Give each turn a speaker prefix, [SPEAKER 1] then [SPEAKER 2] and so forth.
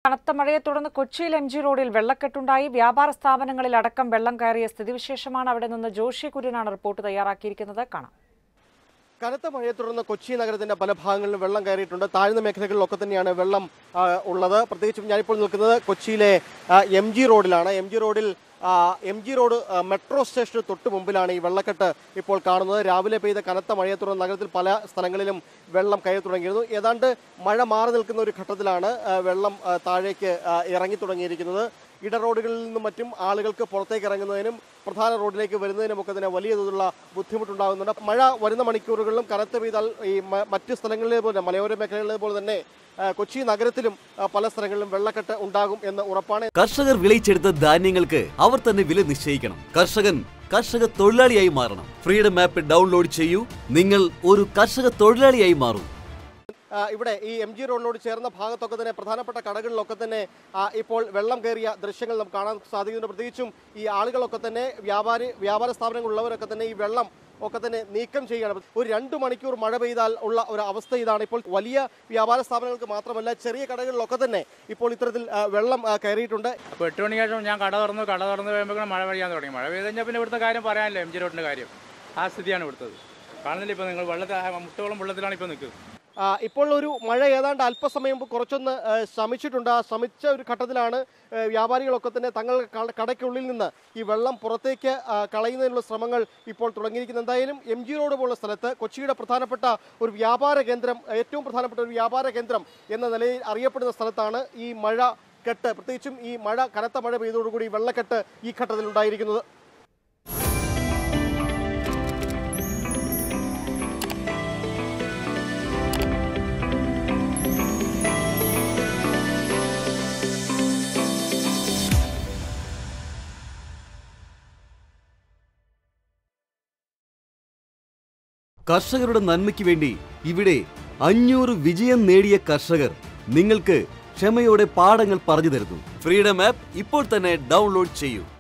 [SPEAKER 1] കനത്ത മഴയെ തുടർന്ന് കൊച്ചിയിൽ എം ജി റോഡിൽ വെള്ളക്കെട്ടുണ്ടായി വ്യാപാര സ്ഥാപനങ്ങളിൽ അടക്കം വെള്ളം കയറിയ സ്ഥിതിവിശേഷമാണ് അവിടെ നിന്ന് ജോഷി കുര്യനാണ് റിപ്പോർട്ട് തയ്യാറാക്കിയിരിക്കുന്നത് കാണാം
[SPEAKER 2] കനത്ത മഴയെ തുടർന്ന് കൊച്ചി നഗരത്തിന്റെ പല ഭാഗങ്ങളിലും വെള്ളം കയറിയിട്ടുണ്ട് താഴ്ന്ന മേഖലകളിലൊക്കെ തന്നെയാണ് വെള്ളം ആ, ഉള്ളത് പ്രത്യേകിച്ചും ഞാനിപ്പോൾ നിൽക്കുന്നത് കൊച്ചിയിലെ എം ജി റോഡിലാണ് എം ജി റോഡിൽ എം ജി റോഡ് ആ, മെട്രോ സ്റ്റേഷന് തൊട്ട് മുമ്പിലാണ് ഈ വെള്ളക്കെട്ട് ഇപ്പോൾ കാണുന്നത് രാവിലെ പെയ്ത കനത്ത മഴയെ തുടർന്ന് നഗരത്തിൽ പല സ്ഥലങ്ങളിലും വെള്ളം കയറി തുടങ്ങിയിരുന്നു ഏതാണ്ട് മഴ മാറി നിൽക്കുന്ന ഒരു ഘട്ടത്തിലാണ് ആ, വെള്ളം ആ, താഴേക്ക് ആ, ഇറങ്ങി തുടങ്ങിയിരിക്കുന്നത് ഇടറോഡുകളിൽ നിന്നും മറ്റും ആളുകൾക്ക് പുറത്തേക്ക് ഇറങ്ങുന്നതിനും പ്രധാന റോഡിലേക്ക് വരുന്നതിനുമൊക്കെ തന്നെ വലിയ തോതിലുള്ള ബുദ്ധിമുട്ടുണ്ടാകുന്നുണ്ട് മഴ വരുന്ന മണിക്കൂറുകളിലും കനത്ത പെയ്താൽ ഈ മ- മറ്റ് സ്ഥലങ്ങളിലെ പോലെ മലയോര മേഖലകളിലെ പോലെ തന്നെ ആ, കൊച്ചി നഗരത്തിലും ആ, പല സ്ഥലങ്ങളിലും വെള്ളക്കെട്ട് ഉണ്ടാകും എന്ന് ഉറപ്പാണ്
[SPEAKER 3] കർഷകർ വിളയിച്ചെടുത്ത ധാന്യങ്ങൾക്ക് അവർ തന്നെ വില നിശ്ചയിക്കണം കർഷകൻ കർഷക തൊഴിലാളിയായി മാറണം ഫ്രീഡം ആപ്പ് ഡൗൺലോഡ് ചെയ്യൂ നിങ്ങൾ ഒരു കർഷക തൊഴിലാളിയായി മാറൂ
[SPEAKER 2] ആ, ഇവിടെ ഈ എം ജി റോഡിനോട് ചേർന്ന ഭാഗത്തൊക്കെ തന്നെ പ്രധാനപ്പെട്ട കടകളിലൊക്കെ തന്നെ ആ, ഇപ്പോൾ വെള്ളം കയറിയ ദൃശ്യങ്ങൾ നമുക്ക് കാണാൻ സാധിക്കുന്നുണ്ട് പ്രത്യേകിച്ചും ഈ ആളുകളൊക്കെ തന്നെ വ്യാപാരി വ്യാപാര സ്ഥാപനങ്ങളുള്ളവരൊക്കെ തന്നെ ഈ വെള്ളം ഒക്കെ തന്നെ നീക്കം ചെയ്യുകയാണ് ഒരു രണ്ട് മണിക്കൂർ മഴ പെയ്താൽ ഉള്ള ഒരു അവസ്ഥ ഇതാണ് ഇപ്പോൾ വലിയ വ്യാപാര സ്ഥാപനങ്ങൾക്ക് മാത്രമല്ല ചെറിയ കടകളിലൊക്കെ തന്നെ ഇപ്പോൾ ഇത്തരത്തിൽ ആ, വെള്ളം ആ, കയറിയിട്ടുണ്ട്
[SPEAKER 4] അപ്പോൾ എട്ട് മണിക്ക് ശേഷം ഞാൻ കട തുറന്നു കട തുറന്ന് കഴിയുമ്പോൾ മഴ പെയ്യാൻ തുടങ്ങി മഴ പെയ്ത് കഴിഞ്ഞാൽ പിന്നെ ഇവിടുത്തെ കാര്യം പറയാനില്ല എം ജി റോഡിൻ്റെ കാര്യം ആ സ്ഥിതിയാണ് ഇവിടുത്തത് കാണുന്നില്ല ഇപ്പോൾ നിങ്ങൾ വെള്ളത്തിൽ മുട്ടോളം വെള്ളത്തിലാണ് ഇപ്പോൾ നിൽക്കുന്നത്
[SPEAKER 2] ആ, ഇപ്പോൾ ഒരു മഴ ഏതാണ്ട് അല്പസമയം മുമ്പ് കുറച്ചൊന്ന് ആ, ശമിച്ചിട്ടുണ്ട് ആ ശമിച്ച ഒരു ഘട്ടത്തിലാണ് ആ, വ്യാപാരികളൊക്കെ തന്നെ തങ്ങൾ ക- കടയ്ക്കുള്ളിൽ നിന്ന് ഈ വെള്ളം പുറത്തേക്ക് ആ, കളയുന്നതിനുള്ള ശ്രമങ്ങൾ ഇപ്പോൾ തുടങ്ങിയിരിക്കുന്നത് എന്തായാലും എം ജി റോഡ് പോലുള്ള സ്ഥലത്ത് കൊച്ചിയുടെ പ്രധാനപ്പെട്ട ഒരു വ്യാപാര കേന്ദ്രം ഏറ്റവും പ്രധാനപ്പെട്ട ഒരു വ്യാപാര കേന്ദ്രം എന്ന നിലയിൽ അറിയപ്പെടുന്ന സ്ഥലത്താണ് ഈ മഴ കെട്ട് പ്രത്യേകിച്ചും ഈ മഴ കനത്ത മഴ പെയ്തതോടുകൂടി വെള്ളക്കെട്ട് ഈ ഘട്ടത്തിൽ ഉണ്ടായിരിക്കുന്നത്
[SPEAKER 3] കർഷകരുടെ നന്മയ്ക്ക് വേണ്ടി ഇവിടെ അഞ്ഞൂറ് വിജയം നേടിയ കർഷകർ നിങ്ങൾക്ക് ക്ഷമയോടെ പാഠങ്ങൾ പറഞ്ഞു തരുന്നു ഫ്രീഡം ആപ്പ് ഇപ്പോൾ തന്നെ ഡൗൺലോഡ് ചെയ്യൂ